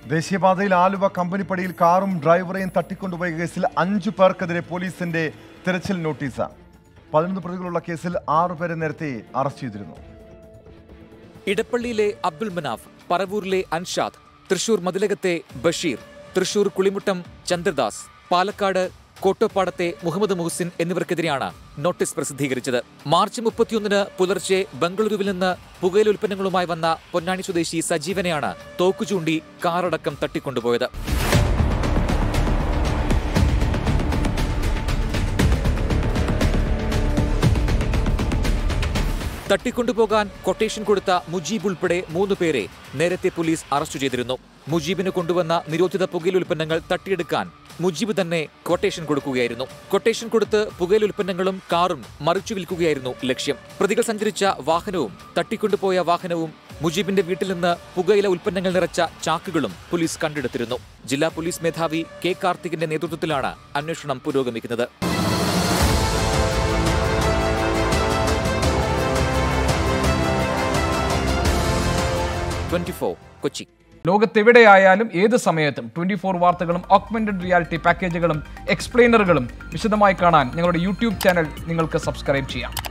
ദേശീയപാതയിൽ ആലുവ കമ്പനിപ്പടിയിൽ കാറും ഡ്രൈവറെയും തട്ടിക്കൊണ്ടുപോയ കേസിൽ അഞ്ചു പേർക്കെതിരെ പോലീസിന്റെ തെരച്ചിൽ നോട്ടീസ് പതിനൊന്ന് പ്രതികളുള്ള കേസിൽ ആറുപേരെ നേരത്തെ അറസ്റ്റ് ചെയ്തിരുന്നു ഇടപ്പള്ളിയിലെ അബ്ദുൽ മനാഫ് പറവൂരിലെ അൻഷാദ് തൃശൂർ മതിലകത്തെ ബഷീർ തൃശൂർ കുളിമുട്ടം ചന്ദ്രദാസ് പാലക്കാട് കോട്ടോപ്പാടത്തെ മുഹമ്മദ് മുഹസിൻ എന്നിവർക്കെതിരെയാണ് നോട്ടീസ് പ്രസിദ്ധീകരിച്ചത് മാർച്ച് മുപ്പത്തിയൊന്നിന് പുലർച്ചെ ബംഗളൂരുവിൽ നിന്ന് പുകയില ഉൽപ്പന്നങ്ങളുമായി വന്ന പൊന്നാനി സ്വദേശി സജീവനെയാണ് തോക്കുചൂണ്ടി കാറടക്കം തട്ടിക്കൊണ്ടുപോയത് തട്ടിക്കൊണ്ടുപോകാൻ കൊട്ടേഷൻ കൊടുത്ത മുജീബ് ഉൾപ്പെടെ മൂന്ന് പേരെ നേരത്തെ പോലീസ് അറസ്റ്റ് ചെയ്തിരുന്നു മുജീബിന് കൊണ്ടുവന്ന നിരോധിത പുകയില ഉൽപ്പന്നങ്ങൾ തട്ടിയെടുക്കാൻ മുജീബ് തന്നെ കൊട്ടേഷൻ കൊടുക്കുകയായിരുന്നു കൊട്ടേഷൻ കൊടുത്ത് പുകയില ഉൽപ്പന്നങ്ങളും കാറും മറിച്ചു വിൽക്കുകയായിരുന്നു ലക്ഷ്യം പ്രതികൾ സഞ്ചരിച്ച വാഹനവും തട്ടിക്കൊണ്ടുപോയ വാഹനവും മുജീബിന്റെ വീട്ടിൽ നിന്ന് പുകയില ഉൽപ്പന്നങ്ങൾ നിറച്ച ചാക്കുകളും പോലീസ് കണ്ടെടുത്തിരുന്നു ജില്ലാ പോലീസ് മേധാവി കെ കാർത്തികിന്റെ നേതൃത്വത്തിലാണ് അന്വേഷണം പുരോഗമിക്കുന്നത് ട്വന്റി കൊച്ചി ലോകത്തെവിടെയായാലും ഏത് സമയത്തും ട്വന്റി ഫോർ വാർത്തകളും ഓഗ്മെന്റഡ് റിയാലിറ്റി പാക്കേജുകളും എക്സ്പ്ലെയിനറുകളും വിശദമായി കാണാൻ ഞങ്ങളുടെ യൂട്യൂബ് ചാനൽ നിങ്ങൾക്ക് സബ്സ്ക്രൈബ് ചെയ്യാം